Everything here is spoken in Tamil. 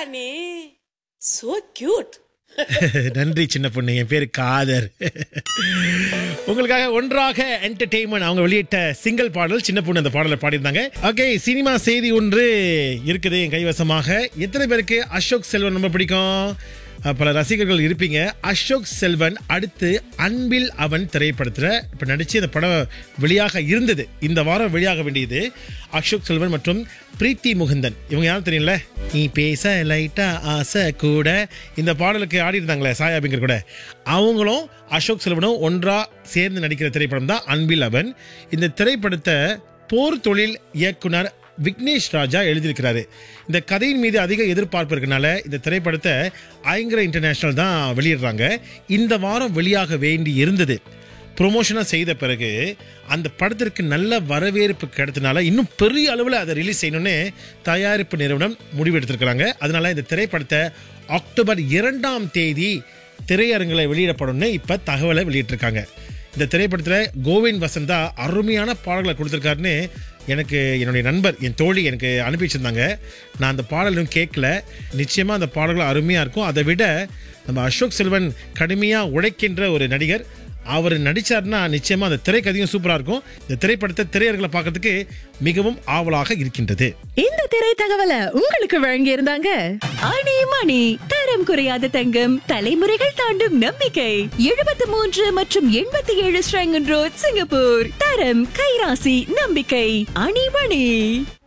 நீ சோ கியூட் நன்றி சின்ன பொண்ணு என் பேரு காதர் உங்களுக்காக ஒன்றாக என்டர்டெயின்மெண்ட் அவங்க வெளியிட்ட சிங்கிள் பாடல் சின்ன பொண்ணு அந்த பாடலை பாடியிருந்தாங்க ஓகே சினிமா செய்தி ஒன்று இருக்குது என் கைவசமாக எத்தனை பேருக்கு அசோக் செல்வன் ரொம்ப பிடிக்கும் அஹ், பல ரசிகர்கள் இருப்பீங்க அசோக் செல்வன் அடுத்து அன்பில் அவன் திரைப்படத்தில் இப்போ நடிச்சு இந்த படம் வெளியாக இருந்தது இந்த வாரம் வெளியாக வேண்டியது அசோக் செல்வன் மற்றும் பிரீத்தி முகுந்தன் இவங்க யாரும் தெரியல நீ பேச லைட்டா ஆசை கூட இந்த பாடலுக்கு ஆடி இருந்தாங்களே சாயாபிங்கர் கூட அவங்களும் அசோக் செல்வனும் ஒன்றா சேர்ந்து நடிக்கிற திரைப்படம் தான் அன்பில் அவன் இந்த திரைப்படத்தை போர் தொழில் இயக்குனர் விக்னேஷ் ராஜா எழுதியிருக்கிறாரு இந்த கதையின் மீது அதிக எதிர்பார்ப்பு இருக்கனால இந்த திரைப்படத்தை ஐங்கர இன்டர்நேஷனல் தான் வெளியிடுறாங்க இந்த வாரம் வெளியாக வேண்டி இருந்தது ப்ரொமோஷனாக செய்த பிறகு அந்த படத்திற்கு நல்ல வரவேற்பு கிடைத்தனால இன்னும் பெரிய அளவில் அதை ரிலீஸ் செய்யணும்னு தயாரிப்பு நிறுவனம் முடிவெடுத்திருக்கிறாங்க அதனால இந்த திரைப்படத்தை அக்டோபர் இரண்டாம் தேதி திரையரங்கில் வெளியிடப்படும்னு இப்போ தகவலை வெளியிட்டிருக்காங்க இந்த திரைப்படத்தில் கோவிந்த் வசந்தா அருமையான பாடல்களை கொடுத்துருக்காருன்னு எனக்கு என்னுடைய நண்பர் என் தோழி எனக்கு அனுப்பி வச்சிருந்தாங்க நான் அந்த பாடலும் கேட்கல நிச்சயமாக அந்த பாடல்கள் அருமையாக இருக்கும் அதை விட நம்ம அசோக் செல்வன் கடுமையாக உழைக்கின்ற ஒரு நடிகர் அவர் நடிச்சார்னா நிச்சயமாக அந்த திரைக்கதையும் சூப்பராக இருக்கும் இந்த திரைப்படத்தை திரையர்களை பார்க்கறதுக்கு மிகவும் ஆவலாக இருக்கின்றது இந்த திரை தகவலை உங்களுக்கு வழங்கி இருந்தாங்க ஆணி மணி தரம் குறையாத தங்கம் தலைமுறைகள் தாண்டும் நம்பிக்கை எழுபத்தி மூன்று மற்றும் எண்பத்தி ஏழு ஸ்ரங்கன் ரோட் சிங்கப்பூர் தரம் கைராசி நம்பிக்கை அணிமணி